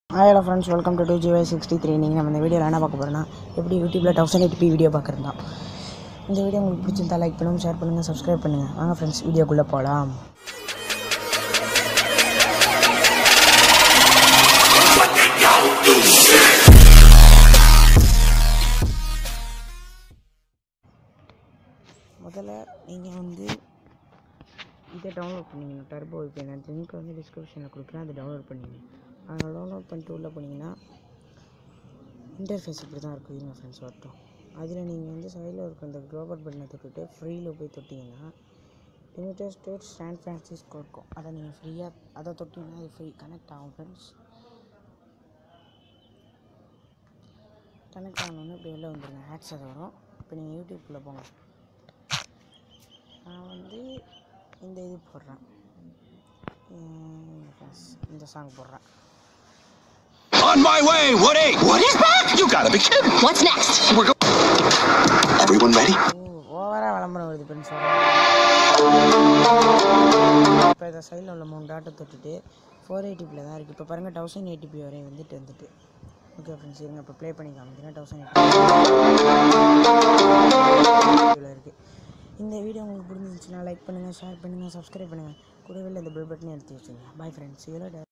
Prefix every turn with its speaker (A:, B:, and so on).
A: Hello friends welcome to to GY sixty three நீங்கள் நம்ம இந்த வீடியோவில் என்ன பார்க்க போகிறோன்னா எப்படி யூடியூப்பில் தௌசண்ட் எயிட்டி வீடியோ பார்க்குறது தான் இந்த வீடியோ உங்களுக்கு பிடிச்சிருந்தா லைக் பண்ணுங்கள் ஷேர் பண்ணுங்கள் சப்ஸ்கிரைப் பண்ணுங்கள் வாங்க ஃப்ரெண்ட்ஸ் வீடியோக்குள்ளே போகலாம் முதல்ல நீங்கள் வந்து இதை டவுன்லோட் பண்ணிங்க டர்போ இப்போ நான் லிங்க் வந்து டிஸ்கிரிப்ஷனில் கொடுக்குறேன் அதை டவுன்லோட் பண்ணிங்க அதை டவுன்லோட் பண்ணிட்டு உள்ளே போனீங்கன்னா இன்டர்ஃபேஸ் இப்படி தான் இருக்கும் இருங்க ஃப்ரெண்ட்ஸ் வரட்டும் அதில் நீங்கள் வந்து சைடில் இருக்க இந்த க்ளோபல் பட்டனை தொட்டுட்டு ஃப்ரீயில் போய் தொட்டிங்கன்னா யுனைடெட் ஸ்டேட்ஸ் சான் ஃப்ரான்சிஸ்கோ இருக்கும் அதை நீங்கள் ஃப்ரீயாக அதை தொட்டிங்கன்னா அது ஃப்ரீ கனெக்ட் ஆகும் ஃப்ரெண்ட்ஸ் கனெக்ட் ஆகணுன்னு இப்படி வெளில வந்துருங்க ஆட்ஸ் அது வரும் இப்போ நீங்கள் யூடியூப்பில் போங்க நான் வந்து இந்த இது போடுறேன் உம், yes, இந்த சாங் போடுறேன்
B: On my way, Woody! What is that? You gotta be kidding!
C: What's next?
B: We're going. Everyone ready?
A: ஓவராக விளம்பரம் வருது ஃப்ரெண்ட்ஸ் இப்போ இதை சைடில் உள்ள மூணு டாட்டை தொட்டுட்டு ஃபோர் எயிட்டிபியில் தான் இருக்குது இப்போ பாருங்கள் தௌசண்ட் எயிட்டிபி வரை வந்துட்டு வந்துட்டு ஓகே ஃப்ரெண்ட்ஸ் இருங்க இப்போ ப்ளே பண்ணி காமிக்கிறேன் தௌசண்ட் எயிட்டி இருக்குது இந்த வீடியோ உங்களுக்கு பிடிச்சிருந்துச்சுன்னா லைக் பண்ணுங்கள் ஷேர் பண்ணுங்கள் சப்ஸ்கிரைப் பண்ணுங்கள் கூடவே இந்த பெல் பட்டனை எடுத்து வச்சுங்க பாய் ஃப்ரெண்ட்ஸ் இதோட